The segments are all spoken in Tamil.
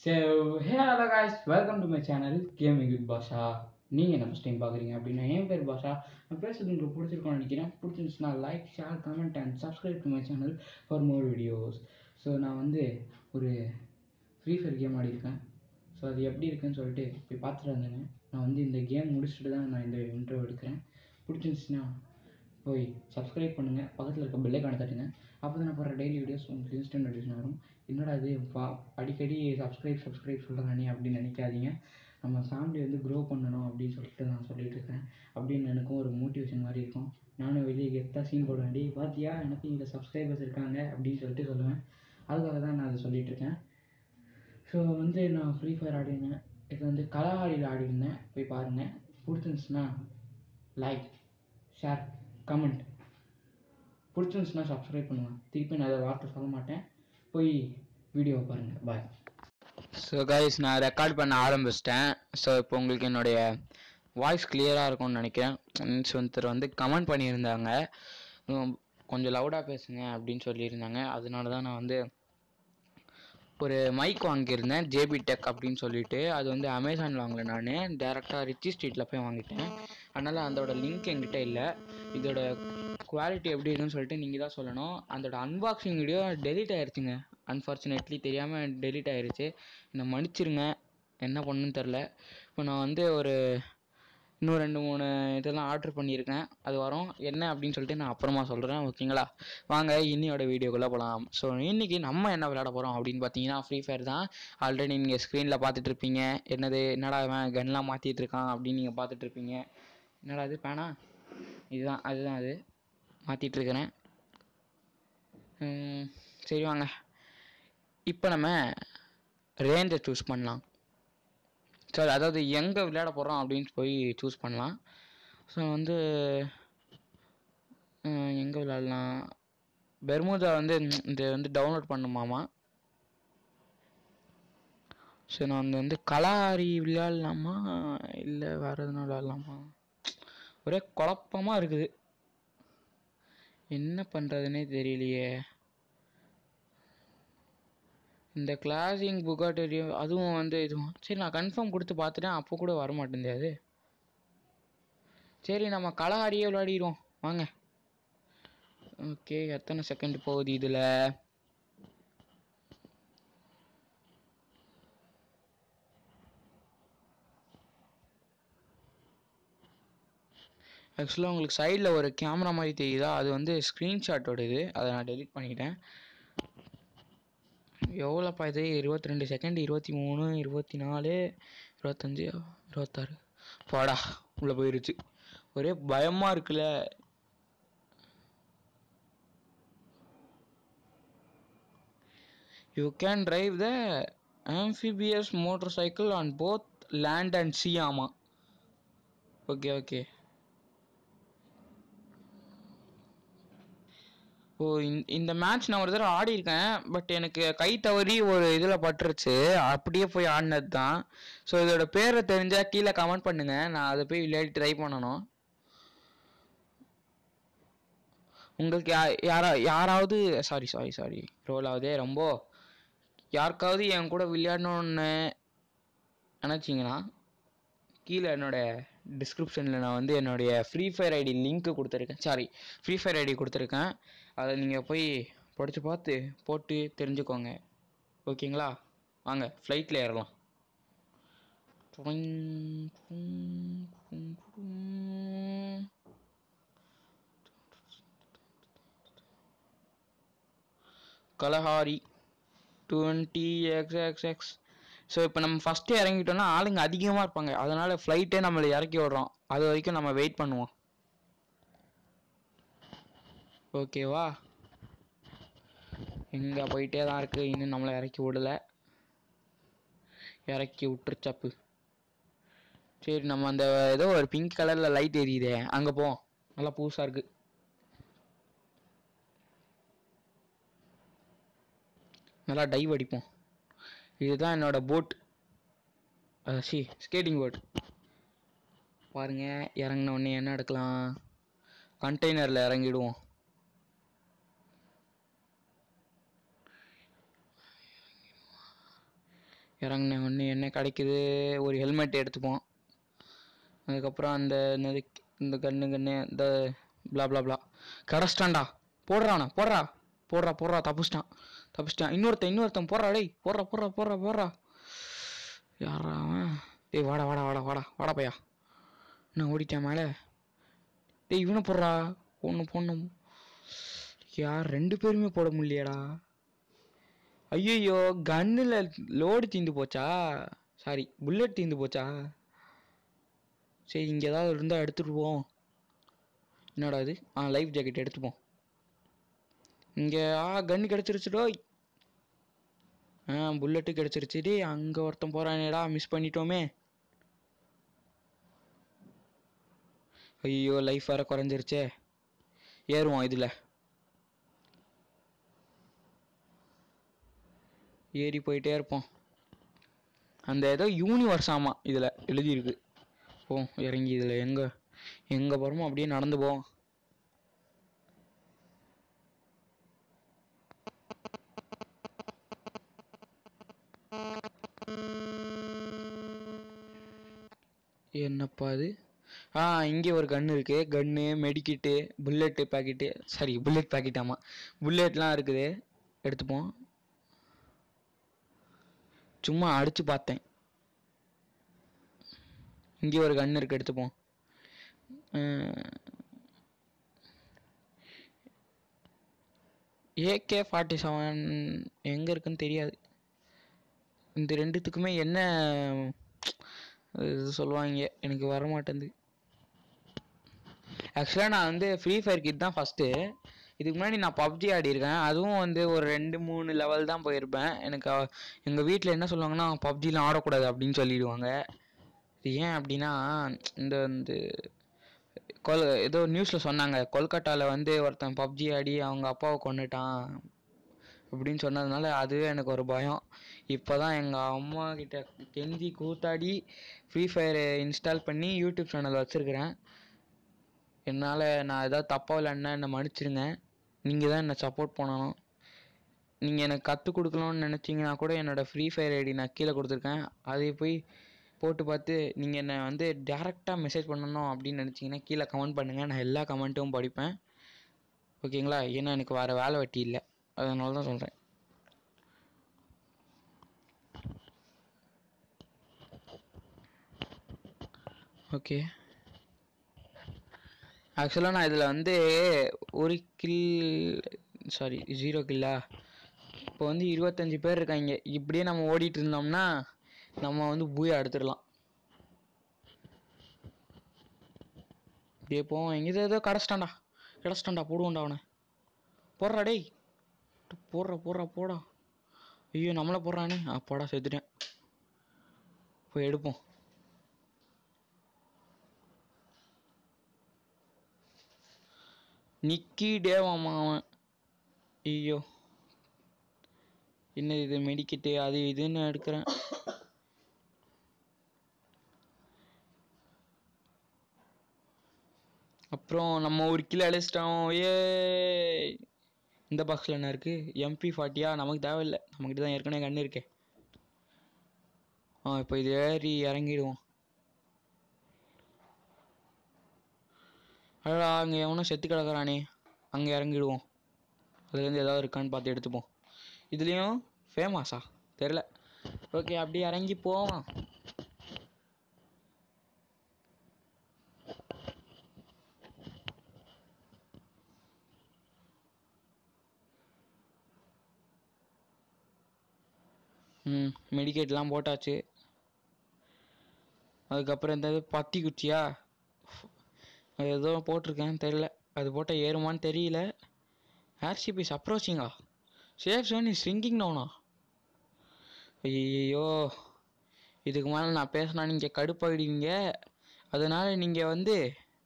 so hey hello guys welcome to my channel gaming with Basha நீங்கள் என்ன ஃபஸ்ட் டைம் பார்க்குறீங்க அப்படின்னா என் பேர் பாஷா நான் பேசுறது உங்களுக்கு பிடிச்சிருக்கோம்னு நினைக்கிறேன் பிடிச்சிருந்துச்சுன்னா like share comment and subscribe to my channel for more videos so நான் வந்து ஒரு ஃப்ரீ ஃபயர் கேம் ஆடியிருக்கேன் ஸோ அது எப்படி இருக்குன்னு சொல்லிட்டு போய் பார்த்துட்டு வந்தேங்க நான் வந்து இந்த கேம் முடிச்சுட்டு தான் நான் இந்த இன்ட்ரோ எடுக்கிறேன் பிடிச்சிருந்துச்சுன்னா போய் சப்ஸ்கிரைப் பண்ணுங்கள் பக்கத்தில் இருக்க பெல்லைக்கான தட்டுங்க அப்போ தான் நான் போடுற டெய்லி வீடியோஸ் உங்களுக்கு இன்ஸ்டன்ட் நோட்டிஃபிகேஷன் வரும் என்னடா இது பா அடிக்கடி சப்ஸ்கிரைப் சப்ஸ்கிரைப் சொல்கிறானே அப்படின்னு நினைக்காதீங்க நம்ம ஃபேமிலி வந்து க்ரோ பண்ணணும் அப்படின்னு சொல்லிட்டு நான் சொல்லிட்டு இருக்கேன் அப்படின்னு எனக்கும் ஒரு மோட்டிவேஷன் மாதிரி இருக்கும் நானும் வெளியே கெத்தாக சீன் போடுவேன் டேய் பாத்தியா எனக்கு இங்கே சப்ஸ்கிரைபர்ஸ் இருக்காங்க அப்படின்னு சொல்லிட்டு சொல்லுவேன் அதுக்காக தான் நான் அதை சொல்லிட்டு இருக்கேன் ஸோ வந்து நான் ஃப்ரீ ஃபயர் ஆடிருந்தேன் இது வந்து கலாஹாரியில் ஆடிருந்தேன் போய் பாருங்கள் பிடிச்சிருந்துச்சுன்னா லைக் ஷேர் கமெண்ட் பிடிச்சிருந்துச்சுன்னா சப்ஸ்கிரைப் பண்ணுவேன் திருப்பி நான் அதை வார்த்தை சொல்ல மாட்டேன் போய் வீடியோவை பாருங்கள் பாய் ஸோ கைஸ் நான் ரெக்கார்ட் பண்ண ஆரம்பிச்சிட்டேன் ஸோ இப்போ உங்களுக்கு என்னுடைய வாய்ஸ் கிளியராக இருக்கும்னு நினைக்கிறேன் மீன்ஸ் ஒருத்தர் வந்து கமெண்ட் பண்ணியிருந்தாங்க உம், கொஞ்சம் லவுடாக பேசுங்க அப்படின்னு சொல்லியிருந்தாங்க அதனால தான் நான் வந்து ஒரு மைக் வாங்கியிருந்தேன் ஜேபி டெக் அப்படின்னு சொல்லிட்டு அது வந்து அமேசானில் வாங்கல நான் டேரெக்டாக ரிச்சி ஸ்ட்ரீட்டில் போய் வாங்கிட்டேன் அதனால் அதோட லிங்க் என்கிட்ட இல்லை இதோட குவாலிட்டி எப்படி இருக்குன்னு சொல்லிட்டு நீங்கள் தான் சொல்லணும் அதோட அன்பாக்சிங் வீடியோ டெலீட் ஆயிருச்சுங்க அன்ஃபார்ச்சுனேட்லி தெரியாமல் டெலீட் ஆயிருச்சு என்னை மன்னிச்சிருங்க என்ன பண்ணுன்னு தெரில இப்போ நான் வந்து ஒரு இன்னும் ரெண்டு மூணு இதெல்லாம் ஆர்டர் பண்ணியிருக்கேன் அது வரும் என்ன அப்படின்னு சொல்லிட்டு நான் அப்புறமா சொல்கிறேன் ஓகேங்களா வாங்க இன்னியோட வீடியோக்குள்ளே போகலாம் ஸோ இன்னைக்கு நம்ம என்ன விளையாட போகிறோம் அப்படின்னு பார்த்தீங்கன்னா ஃப்ரீ ஃபயர் தான் ஆல்ரெடி நீங்கள் ஸ்க்ரீனில் பார்த்துட்டு இருப்பீங்க என்னது என்னடா இவன் கன்லாம் மாற்றிட்டு இருக்கான் அப்படின்னு நீங்கள் பார்த்துட்டு இருப்பீங்க என்னடா இது பேனா இதுதான் அதுதான் அது மாற்றிட்டு இருக்கிறேன் உம், சரி வாங்க இப்போ நம்ம ரேஞ்சை சூஸ் பண்ணலாம் சரி அதாவது எங்கே விளையாட போகிறோம் அப்படின்னு போய் சூஸ் பண்ணலாம் ஸோ வந்து எங்கே விளையாடலாம் பெர்முதா வந்து ம், இது வந்து டவுன்லோட் பண்ணுமாமா சரி நான் வந்து வந்து கலாரி விளையாடலாமா இல்லை வேறு எதுனா விளையாடலாமா ஒரே குழப்பமாக இருக்குது என்ன பண்ணுறதுனே தெரியலையே இந்த கிளாசிங் புகாட்டரியும் அதுவும் வந்து இதுவும் சரி நான் கன்ஃபார்ம் கொடுத்து பார்த்துட்டேன் அப்போ கூட வர மாட்டேங்குது அது சரி நம்ம கலஹாரியே விளையாடிடுவோம் வாங்க ஓகே எத்தனை செகண்ட் போகுது இதில் ஆக்சுவலாக உங்களுக்கு சைடில் ஒரு கேமரா மாதிரி தெரியுதா அது வந்து ஸ்க்ரீன்ஷாட்டோட இது அதை நான் டெலீட் பண்ணிக்கிட்டேன் எவ்வளோப்பா இது இருபத்தி ரெண்டு செகண்ட் இருபத்தி மூணு இருபத்தி நாலு இருபத்தஞ்சி இருபத்தாறு பாடா உள்ளே போயிருச்சு ஒரே பயமாக இருக்குல்ல you can drive the amphibious motorcycle on both land and sea ஆமா ஓகே ஓகே ஓ இந்த- இந்த மேட்ச் நான் ஒரு தடவை ஆடி இருக்கேன் பட் எனக்கு கை தவறி ஒரு இதில் பட்டுருச்சு அப்படியே போய் ஆடினது தான் ஸோ இதோட பேரை தெரிஞ்சால் கீழே கமெண்ட் பண்ணுங்க நான் அதை போய் விளையாடி ட்ரை பண்ணணும் உங்களுக்கு யா- யாரா யாராவது சாரி சாரி சாரி ரோல் ஆகுதே ரொம்ப யாருக்காவது என் கூட விளையாடணும்னு நினச்சிங்கன்னா கீழே என்னோட டிஸ்கிரிப்ஷனில் நான் வந்து என்னுடைய ஃப்ரீ ஃபயர் ஐடி லிங்க்கு கொடுத்துருக்கேன் சாரி ஃப்ரீ ஃபயர் ஐடி கொடுத்துருக்கேன் அதை நீங்கள் போய் படித்து பார்த்து போட்டு தெரிஞ்சுக்கோங்க ஓகேங்களா வாங்க ஃப்ளைட்டில் ஏறலாம் Kalahari twenty X X X so இப்போ நம்ம ஃபஸ்ட்டு இறங்கிட்டோம்னா ஆளுங்க அதிகமாக இருப்பாங்க அதனால் ஃப்ளைட்டே நம்மளை இறக்கி விடுறோம் அது வரைக்கும் நம்ம வெயிட் பண்ணுவோம் ஓகேவா எங்கே போயிட்டே தான் இருக்குது இன்னும் நம்மளை இறக்கி விடல இறக்கி விட்டுருச்சப்பு சரி நம்ம அந்த ஏதோ ஒரு பிங்க் கலரில் லைட் எரியுதே அங்கே போவோம் நல்லா புதுசாக இருக்குது நல்லா டைவ் அடிப்போம் இதுதான் என்னோட போட் சி ஸ்கேட்டிங் போட் பாருங்க இறங்கின உடனே என்ன எடுக்கலாம் கண்டெய்னரில் இறங்கிடுவோம் இறங்கின உடனே என்ன கிடைக்குது ஒரு ஹெல்மெட் எடுத்துப்போம் அதுக்கப்புறம் அந்த என்னது இந்த கண்ணு கண்ணு இந்த blah blah blah கிடச்சிட்டான்டா போடுறானா போடுறா போடுறா போடுறா தப்பிச்சிட்டான் தப்பிச்சிட்டான் இன்னொருத்தன் இன்னொருத்தன் போடுறா டேய் போடுறா போடுறா போடுறா போடுறா யாரா அவன் டேய் வாடா வாடா வாடா வாடா வாடா பையா என்ன ஓடிட்டேன் மேலே டேய் இவனை போடுறா பொண்ணு பொண்ணு யார் ரெண்டு பேருமே போட முடியலடா ஐயோ கன்னில் லோடு தீந்து போச்சா சாரி புல்லட் தீந்து போச்சா சரி இங்கே ஏதாவது இருந்தால் எடுத்துட்டு போவோம் என்னடா இது ஆ லைஃப் ஜாக்கெட் எடுத்துப்போம் இங்கே ஆ கன்று கிடச்சிருச்சுடோய் ஆ புல்லட்டு கிடச்சிருச்சு டேய் அங்கே ஒருத்தன் போகிறானேடா மிஸ் பண்ணிட்டோமே ஐயோ லைஃப் வேற குறைஞ்சிருச்சே ஏறுவோம் இதில் ஏறி போயிட்டே இருப்போம் அந்த ஏதோ யூனிவர்ஸ் ஆமாம் இதில் எழுதியிருக்கு போ இறங்கி இதில் எங்கே எங்கே போகிறோமோ அப்படியே நடந்து போவோம் என்னப்பா அது ஆ இங்கே ஒரு கன்று இருக்கு gun medkit bullet packet sorry bullet packet ஆமாம் புல்லட்லாம் இருக்குது எடுத்துப்போம் சும்மா அடிச்சு பார்த்தேன் இங்கே ஒரு கன்று இருக்கு எடுத்துப்போம் ஏகே ஃபார்ட்டி செவன் எங்கே இருக்குன்னு தெரியாது இந்த ரெண்டுத்துக்குமே என்ன இது சொல்லுவாங்க எனக்கு வர மாட்டேங்குது ஆக்சுவலாக நான் வந்து ஃப்ரீ ஃபயர் கிட் தான் ஃபஸ்ட்டு இதுக்கு முன்னாடி நான் பப்ஜி ஆடியிருக்கேன் அதுவும் வந்து ஒரு ரெண்டு மூணு லெவல் தான் போயிருப்பேன் எனக்கு எங்கள் வீட்டில் என்ன சொல்லுவாங்கன்னா பப்ஜிலாம் ஆடக்கூடாது அப்படின்னு சொல்லிடுவாங்க இது ஏன் அப்படின்னா இந்த வந்து கொல் ஏதோ நியூஸில் சொன்னாங்க கொல்கட்டாவில் வந்து ஒருத்தன் பப்ஜி ஆடி அவங்க அப்பாவை கொண்டுட்டான் அப்படின்னு சொன்னதுனால அதுவே எனக்கு ஒரு பயம் இப்போ தான் எங்கள் அம்மா கிட்ட கெஞ்சி கூத்தாடி ஃப்ரீ ஃபயரை இன்ஸ்டால் பண்ணி யூடியூப் சேனல் வச்சுருக்கிறேன் என்னால் நான் ஏதாவது தப்பாக விளையாடினா என்னை மன்னிச்சிருங்க நீங்கள் தான் என்னை சப்போர்ட் பண்ணணும் நீங்கள் எனக்கு கற்றுக் கொடுக்கணும்னு நினச்சிங்கன்னா கூட என்னோடய ஃப்ரீ ஃபயர் ஐடி நான் கீழே கொடுத்துருக்கேன் அதை போய் போட்டு பார்த்து நீங்கள் என்னை வந்து டேரெக்டாக மெசேஜ் பண்ணணும் அப்படின்னு நினச்சிங்கன்னா கீழே கமெண்ட் பண்ணுங்கள் நான் எல்லா கமெண்ட்டும் படிப்பேன் ஓகேங்களா ஏன்னா எனக்கு வேறு வேலை வெட்டி இல்லை அதனால தான் சொல்கிறேன் ஓகே ஆக்சுவலாக நான் இதில் வந்து ஒரு கில் சாரி ஜீரோ கில்லா இப்போ வந்து இருபத்தஞ்சி பேர் இருக்காங்க இப்படியே நம்ம ஓடிட்டு இருந்தோம்னா நம்ம வந்து பூயா எடுத்துடலாம் இப்படியே போவோம் எங்கே ஏதோ கிடச்சிட்டான்டா கிடச்சிட்டான்டா போடுவோம்டா அவனை போடுறா டேய் போடுறா போடுறா போடா ஐயோ நம்மளை போடுறானே ஆ போடா செத்துட்டேன் போய் எடுப்போம் நிக்கி டேவாமா அவன் ஐயோ என்ன இது மெடிக்கிட்டு அது இதுன்னு எடுக்கிறேன் அப்புறம் நம்ம ஒரு கிலோ அழைச்சிட்டோம் ஏ இந்த பாக்ஸில் என்ன இருக்குது எம்பி ஃபார்ட்டியா நமக்கு தேவையில்லை நம்மக்கிட்ட தான் ஏற்கனவே கன்று இருக்கே ஆ இப்போ இது ஏறி இறங்கிடுவோம் அடடா அங்கே எவனும் செத்து கிடக்குறானே அங்கே இறங்கிடுவோம் அதுலேருந்து ஏதாவது இருக்கான்னு பார்த்து எடுத்துப்போம் இதுலேயும் ஃபேமஸா தெரில ஓகே அப்படியே இறங்கி போவோம் ம் மெடிக்கேட்லாம் போட்டாச்சு அதுக்கப்புறம் இந்த இது பத்தி குச்சியா அது ஏதோ போட்டிருக்கேன் தெரில அது போட்டால் ஏறுமான்னு தெரியல ஏர்ஷிப் இஸ் அப்ரோச்சிங்கா சேஃப் ஜோன் இஸ் ரிங்கிங் டவுனா ஐயோ இதுக்கு மேலே நான் பேசினா நீங்கள் கடுப்பாயிடுவீங்க அதனால் நீங்கள் வந்து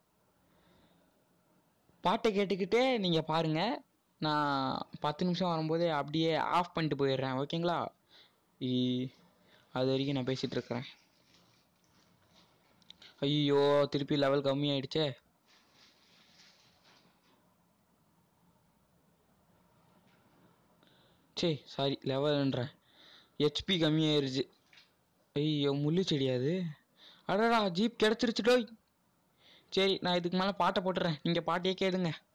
பாட்டை கேட்டுக்கிட்டே நீங்கள் பாருங்கள் நான் பத்து நிமிஷம் வரும்போது அப்படியே ஆஃப் பண்ணிட்டு போயிடுறேன் ஓகேங்களா இ- அது வரைக்கும் நான் பேசிகிட்டு இருக்கிறேன் ஐயோ திருப்பி லெவல் கம்மியாயிடுச்சே சே சாரி லெவல்ன்றேன் ஹெச்பி கம்மியாயிருச்சு ஐயோ முள்ளு செடி அது அடடா ஜீப் கிடச்சிருச்சு டோய் சரி நான் இதுக்கு மேலே பாட்டை போட்டுறேன் நீங்கள் பாட்டியே கேளுங்க